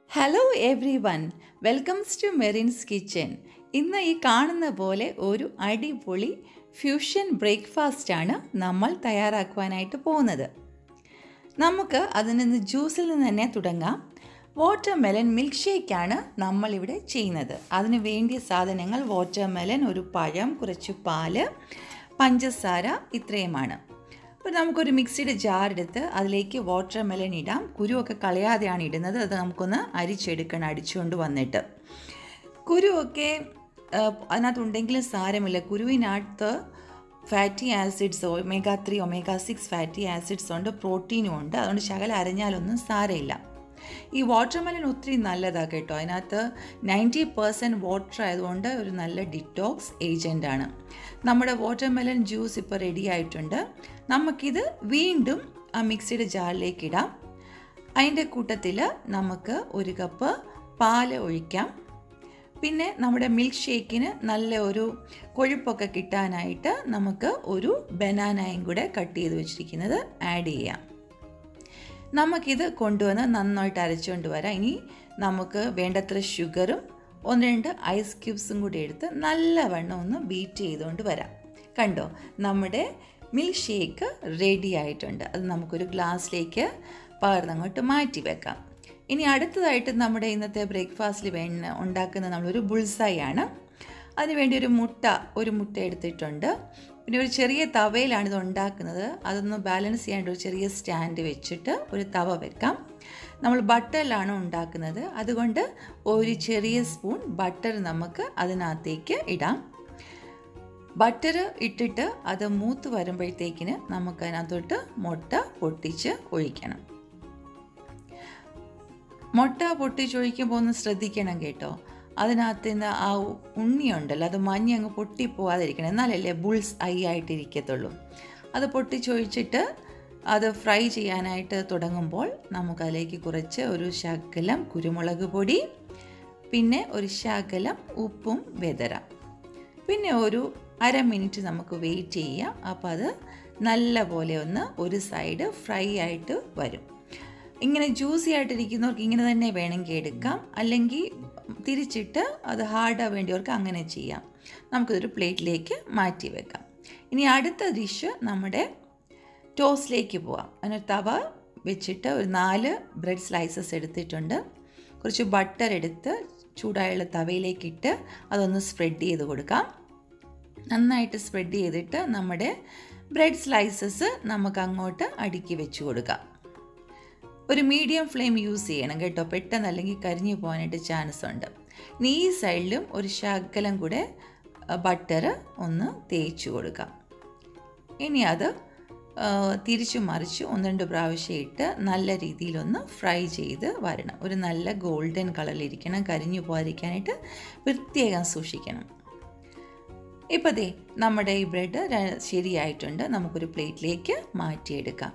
hello everyone welcomes to Merin's kitchen ഇന്ന് ഈ കാണുന്ന പോലെ ഒരു അടിപൊളി ഫ്യൂഷൻ ബ്രേക്ക്ഫാസ്റ്റാണ് നമ്മൾ തയ്യാറാക്കുവാനായിട്ട് പോകുന്നത് നമുക്ക് അതിൽ നിന്ന് ജ്യൂസിൽ നിന്ന് തന്നെ തുടങ്ങാം വാട്ടർ മെലൻ മിൽക്ക് ഷേക്കാണ് നമ്മളിവിടെ ചെയ്യുന്നത് അതിന് വേണ്ടിയ സാധനങ്ങൾ വാട്ടർ മെലൻ ഒരു പഴം കുറച്ച് പാല് പഞ്ചസാര ഇത്രയുമാണ് അപ്പോൾ നമുക്കൊരു മിക്സിയുടെ ജാർ എടുത്ത് അതിലേക്ക് വാട്ടർ മെലൻ ഇടാം കുരുവൊക്കെ കളയാതെയാണ് ഇടുന്നത് അത് നമുക്കൊന്ന് അരിച്ചെടുക്കണം അടിച്ചുകൊണ്ട് വന്നിട്ട് കുരുവൊക്കെ അതിനകത്തുണ്ടെങ്കിലും സാരമില്ല കുരുവിനകത്ത് fatty acids omega three omega six fatty acids ഉണ്ട് പ്രോട്ടീനും ഉണ്ട് അതുകൊണ്ട് ശകലം അരഞ്ഞാലൊന്നും സാരമില്ല ഈ വാട്ടർമെലൻ ഒത്തിരി നല്ലതാണ് കേട്ടോ അതിനകത്ത് നയൻറ്റി പെർസെൻറ്റ് വാട്ടർ ആയതുകൊണ്ട് ഒരു നല്ല ഡിറ്റോക്സ് ഏജൻ്റാണ് നമ്മുടെ വാട്ടർമെലൻ ജ്യൂസ് ഇപ്പോൾ റെഡി ആയിട്ടുണ്ട് നമുക്കിത് വീണ്ടും ആ മിക്സിയുടെ ജാറിലേക്ക് ഇടാം അതിൻ്റെ കൂട്ടത്തിൽ നമുക്ക് ഒരു കപ്പ് പാല് ഒഴിക്കാം പിന്നെ നമ്മുടെ മിൽക്ക് ഷേക്കിന് നല്ല ഒരു കൊഴുപ്പൊക്കെ കിട്ടാനായിട്ട് നമുക്ക് ഒരു ബനാനയും കൂടെ കട്ട് ചെയ്ത് വെച്ചിരിക്കുന്നത് ആഡ് ചെയ്യാം നമുക്കിത് കൊണ്ടുവന്ന് നന്നായിട്ട് അരച്ചുകൊണ്ട് വരാം ഇനി നമുക്ക് വേണ്ടത്ര ഷുഗറും ഒന്ന് രണ്ട് ഐസ് ക്യൂബ്സും കൂടി എടുത്ത് നല്ലവണ്ണം ഒന്ന് ബീറ്റ് ചെയ്തുകൊണ്ട് വരാം കണ്ടോ നമ്മുടെ മിൽക്ക് ഷേക്ക് റെഡി ആയിട്ടുണ്ട് അത് നമുക്കൊരു ഗ്ലാസ്സിലേക്ക് പകർന്നങ്ങോട്ട് മാറ്റി വെക്കാം ഇനി അടുത്തതായിട്ട് നമ്മുടെ ഇന്നത്തെ ബ്രേക്ക്ഫാസ്റ്റിൽ വേണ്ട ഉണ്ടാക്കുന്ന നമ്മളൊരു ബുൾസായി ആണ് അതിനുവേണ്ടി ഒരു മുട്ട ഒരു മുട്ട എടുത്തിട്ടുണ്ട് പിന്നെ ഒരു ചെറിയ തവയിലാണ് ഇത് ഉണ്ടാക്കുന്നത് അതൊന്ന് ബാലൻസ് ചെയ്യാണ്ട് ഒരു ചെറിയ സ്റ്റാൻഡ് വെച്ചിട്ട് ഒരു തവ വെക്കാം നമ്മൾ ബട്ടറിലാണ് ഉണ്ടാക്കുന്നത് അതുകൊണ്ട് ഒരു ചെറിയ സ്പൂൺ ബട്ടർ നമുക്ക് അതിനകത്തേക്ക് ഇടാം ബട്ടർ ഇട്ടിട്ട് അത് മൂത്ത് വരുമ്പോഴത്തേക്കിന് നമുക്ക് അതിനകത്തോട്ട് മുട്ട പൊട്ടിച്ച് ഒഴിക്കണം മുട്ട പൊട്ടിച്ചൊഴിക്കുമ്പോൾ ഒന്ന് ശ്രദ്ധിക്കണം കേട്ടോ അതിനകത്ത് നിന്ന് ആ ഉണ്ണിയുണ്ടല്ലോ അത് മഞ്ഞ അങ്ങ് പൊട്ടിപ്പോവാതിരിക്കണം എന്നാലല്ലേ ബുൾസ് ഐ ആയിട്ടിരിക്കത്തുള്ളൂ അത് പൊട്ടിച്ചൊഴിച്ചിട്ട് അത് ഫ്രൈ ചെയ്യാനായിട്ട് തുടങ്ങുമ്പോൾ നമുക്കതിലേക്ക് കുറച്ച് ഒരു ശകലം കുരുമുളക് പൊടി പിന്നെ ഒരു ശകലം ഉപ്പും വെതറാം പിന്നെ ഒരു അര മിനിറ്റ് നമുക്ക് വെയിറ്റ് ചെയ്യാം അപ്പോൾ അത് നല്ല പോലെ ഒന്ന് ഒരു സൈഡ് ഫ്രൈ ആയിട്ട് വരും ഇങ്ങനെ ജ്യൂസി ആയിട്ടിരിക്കുന്നവർക്ക് ഇങ്ങനെ തന്നെ വേണമെങ്കിൽ എടുക്കാം അല്ലെങ്കിൽ തിരിച്ചിട്ട് അത് ഹാർഡാ വേണ്ടിയവർക്ക് അങ്ങനെ ചെയ്യാം നമുക്കിതൊരു പ്ലേറ്റിലേക്ക് മാറ്റി വെക്കാം ഇനി അടുത്ത ഡിഷ് നമ്മുടെ ടോസ്റ്റിലേക്ക് പോവാം അതിനൊരു തവ വെച്ചിട്ട് ഒരു നാല് ബ്രെഡ് സ്ലൈസസ് എടുത്തിട്ടുണ്ട് കുറച്ച് ബട്ടർ എടുത്ത് ചൂടായുള്ള തവയിലേക്ക് ഇട്ട് അതൊന്ന് സ്പ്രെഡ് ചെയ്ത് കൊടുക്കാം നന്നായിട്ട് സ്പ്രെഡ് ചെയ്തിട്ട് നമ്മുടെ ബ്രെഡ് സ്ലൈസസ് നമുക്ക് അങ്ങോട്ട് അടുക്കി വെച്ച് കൊടുക്കാം ഒരു മീഡിയം ഫ്ലെയിം യൂസ് ചെയ്യണം കേട്ടോ പെട്ടെന്ന് അല്ലെങ്കിൽ കരിഞ്ഞു പോകാനായിട്ട് ചാൻസ് ഉണ്ട് ഇനി ഈ സൈഡിലും ഒരു ശകലം കൂടെ ബട്ടർ ഒന്ന് തേച്ച് കൊടുക്കാം ഇനി അത് തിരിച്ചു മറിച്ച് ഒന്ന് രണ്ട് പ്രാവശ്യം ഇട്ട് നല്ല രീതിയിലൊന്ന് ഫ്രൈ ചെയ്ത് വരണം ഒരു നല്ല ഗോൾഡൻ കളറിലിരിക്കണം കരിഞ്ഞു പോകാതിരിക്കാനായിട്ട് പ്രത്യേകം സൂക്ഷിക്കണം ഇപ്പോൾ ദേ നമ്മുടെ ഈ ബ്രെഡ് ശരിയായിട്ടുണ്ട് നമുക്കൊരു പ്ലേറ്റിലേക്ക് മാറ്റിയെടുക്കാം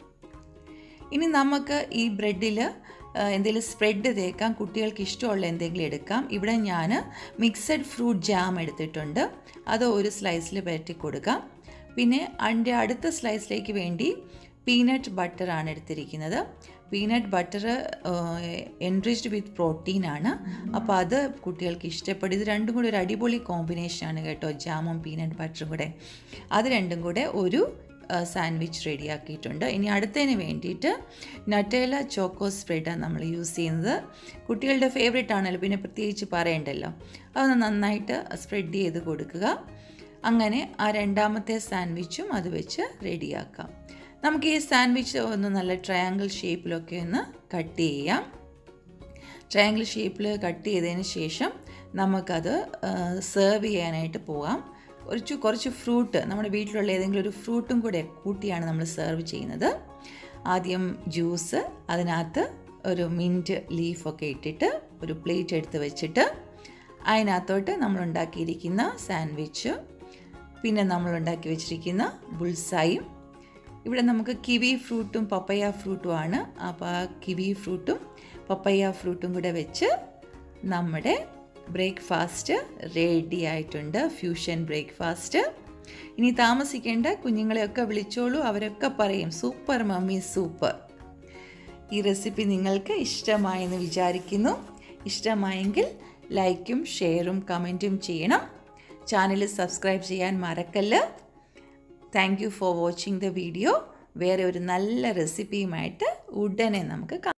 ഇനി നമുക്ക് ഈ ബ്രെഡിൽ എന്തെങ്കിലും സ്പ്രെഡ് തേക്കാം കുട്ടികൾക്ക് ഇഷ്ടമുള്ള എന്തെങ്കിലും എടുക്കാം ഇവിടെ ഞാൻ മിക്സഡ് ഫ്രൂട്ട് ജാം എടുത്തിട്ടുണ്ട് അത് ഒരു സ്ലൈസിൽ പരട്ടി കൊടുക്കാം പിന്നെ അതിൻ്റെ അടുത്ത സ്ലൈസിലേക്ക് വേണ്ടി പീനട്ട് ബട്ടറാണ് എടുത്തിരിക്കുന്നത് പീനട്ട് ബട്ടർ എൻറിച്ച്ഡ് വിത്ത് പ്രോട്ടീനാണ് അപ്പോൾ അത് കുട്ടികൾക്ക് ഇഷ്ടപ്പെടും ഇത് രണ്ടും കൂടി ഒരു അടിപൊളി കോമ്പിനേഷനാണ് കേട്ടോ ജാമും പീനട്ട് ബട്ടറും കൂടെ അത് രണ്ടും കൂടെ ഒരു സാൻഡ്വിച്ച് റെഡിയാക്കിയിട്ടുണ്ട് ഇനി അടുത്തതിന് വേണ്ടിയിട്ട് നട്ടേല ചോക്കോ സ്പ്രെഡാണ് നമ്മൾ യൂസ് ചെയ്യുന്നത് കുട്ടികളുടെ ഫേവറേറ്റ് ആണല്ലോ പിന്നെ പ്രത്യേകിച്ച് പറയണ്ടല്ലോ അതൊന്ന് നന്നായിട്ട് സ്പ്രെഡ് ചെയ്ത് കൊടുക്കുക അങ്ങനെ ആ രണ്ടാമത്തെ സാൻഡ്വിച്ചും അത് വെച്ച് റെഡിയാക്കാം നമുക്ക് ഈ സാൻഡ്വിച്ച് ഒന്ന് നല്ല ട്രയാങ്കിൾ ഷേപ്പിലൊക്കെ ഒന്ന് കട്ട് ചെയ്യാം ട്രയാങ്കിൾ ഷേപ്പിൽ കട്ട് ചെയ്തതിന് ശേഷം നമുക്കത് സെർവ് ചെയ്യാനായിട്ട് പോകാം കുറച്ച് കുറച്ച് ഫ്രൂട്ട് നമ്മുടെ വീട്ടിലുള്ള ഏതെങ്കിലും ഒരു ഫ്രൂട്ടും കൂടെ കൂട്ടിയാണ് നമ്മൾ സെർവ് ചെയ്യുന്നത് ആദ്യം ജ്യൂസ് അതിനകത്ത് ഒരു മിൻറ്റ് ലീഫൊക്കെ ഇട്ടിട്ട് ഒരു പ്ലേറ്റ് എടുത്ത് വെച്ചിട്ട് അതിനകത്തോട്ട് നമ്മൾ ഉണ്ടാക്കിയിരിക്കുന്ന സാൻഡ്വിച്ച് പിന്നെ നമ്മൾ ഉണ്ടാക്കി വെച്ചിരിക്കുന്ന ബുൾസായും ഇവിടെ നമുക്ക് കിവി ഫ്രൂട്ടും പപ്പയ ഫ്രൂട്ടുമാണ് അപ്പോൾ ആ കിവി ഫ്രൂട്ടും പപ്പയ ഫ്രൂട്ടും കൂടെ വെച്ച് നമ്മുടെ ബ്രേക്ക്ഫാസ്റ്റ് റെഡി ആയിട്ടുണ്ട് ഫ്യൂഷൻ ബ്രേക്ക്ഫാസ്റ്റ് ഇനി താമസിക്കേണ്ട കുഞ്ഞുങ്ങളെയൊക്കെ വിളിച്ചോളൂ അവരൊക്കെ പറയും സൂപ്പർ മമ്മി സൂപ്പർ ഈ റെസിപ്പി നിങ്ങൾക്ക് ഇഷ്ടമായെന്ന് വിചാരിക്കുന്നു ഇഷ്ടമായെങ്കിൽ ലൈക്കും ഷെയറും കമൻറ്റും ചെയ്യണം ചാനൽ സബ്സ്ക്രൈബ് ചെയ്യാൻ മറക്കല്ല് thank you for watching the video വേറെ ഒരു നല്ല റെസിപ്പിയുമായിട്ട് ഉടനെ നമുക്ക് കാണാം